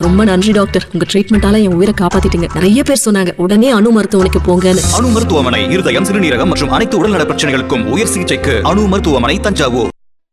ரொம்ப நன்றி டாக்டர் உங்க ட்ரீட்மெண்டால என் உயிரை காப்பாத்திட்டீங்க நிறைய பேர் சொன்னாங்க உடனே அணு மருத்துவமனைக்கு போங்கன்னு அணு மருத்துவமனை இருதயம் சிறுநீரகம் மற்றும் அனைத்து உடல்நல பிரச்சனைகளுக்கும் உயர் சிகிச்சைக்கு அணு மருத்துவமனை தஞ்சாவூர்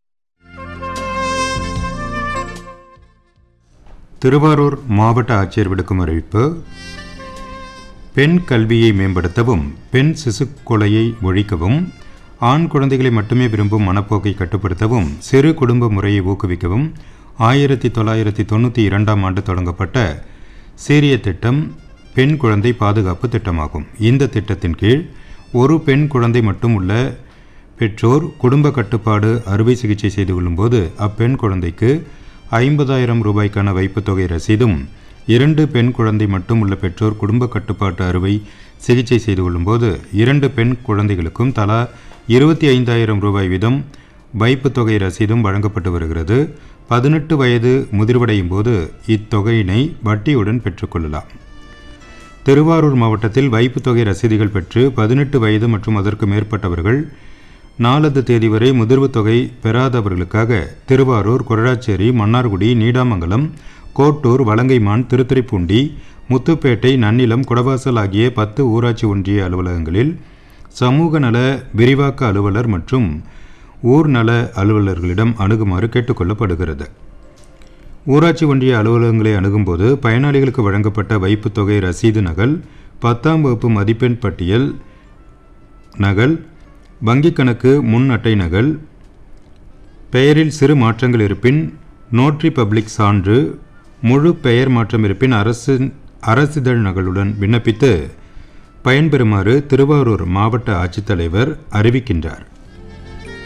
திருவாரூர் மாவட்ட ஆட்சியர் விடுக்கும் அறிவிப்பு பெண் கல்வியை மேம்படுத்தவும் பெண் சிசு கொலையை ஒழிக்கவும் ஆண் குழந்தைகளை மட்டுமே விரும்பும் மனப்போக்கை கட்டுப்படுத்தவும் சிறு குடும்ப முறையை ஊக்குவிக்கவும் ஆயிரத்தி தொள்ளாயிரத்தி தொண்ணூற்றி இரண்டாம் ஆண்டு தொடங்கப்பட்ட சீரிய திட்டம் பெண் குழந்தை பாதுகாப்பு திட்டமாகும் இந்த திட்டத்தின் கீழ் ஒரு பெண் குழந்தை மட்டும் உள்ள பெற்றோர் குடும்ப கட்டுப்பாடு அறுவை சிகிச்சை செய்து கொள்ளும்போது அப்பெண் குழந்தைக்கு ஐம்பதாயிரம் ரூபாய்க்கான வைப்புத் தொகை ரசீதும் இரண்டு பெண் குழந்தை மட்டும் உள்ள பெற்றோர் குடும்ப கட்டுப்பாட்டு அறுவை சிகிச்சை செய்து கொள்ளும்போது இரண்டு பெண் குழந்தைகளுக்கும் தலா இருபத்தி ஐந்தாயிரம் ரூபாய் வீதம் வைப்புத் தொகை ரசீதும் வழங்கப்பட்டு வருகிறது பதினெட்டு வயது முதிர்வடையும் போது இத்தொகையினை வட்டியுடன் பெற்றுக்கொள்ளலாம் திருவாரூர் மாவட்டத்தில் வைப்புத் தொகை ரசீதுகள் பெற்று பதினெட்டு வயது மற்றும் அதற்கு மேற்பட்டவர்கள் நாலது தேதி வரை முதிர்வுத் தொகை பெறாதவர்களுக்காக திருவாரூர் கொரடாச்சேரி மன்னார்குடி நீடாமங்கலம் கோட்டூர் வலங்கைமான் திருத்துறைப்பூண்டி முத்துப்பேட்டை நன்னிலம் குடவாசல் ஆகிய பத்து ஊராட்சி ஒன்றிய அலுவலகங்களில் சமூக நல விரிவாக்க அலுவலர் மற்றும் ஊர் நல அலுவலர்களிடம் அணுகுமாறு கேட்டுக்கொள்ளப்படுகிறது ஊராட்சி ஒன்றிய அலுவலகங்களை அணுகும்போது பயனாளிகளுக்கு வழங்கப்பட்ட வைப்புத் தொகை ரசீது நகல் பத்தாம் வகுப்பு மதிப்பெண் பட்டியல் நகல் வங்கிக் கணக்கு முன் அட்டை நகல் பெயரில் சிறு மாற்றங்கள் இருப்பின் நோட்ரி பப்ளிக் சான்று முழு பெயர் மாற்றம் இருப்பின் அரசு அரசிதழ் நகலுடன் விண்ணப்பித்து பயன்பெறுமாறு திருவாரூர் மாவட்ட ஆட்சித்தலைவர் அறிவிக்கின்றார்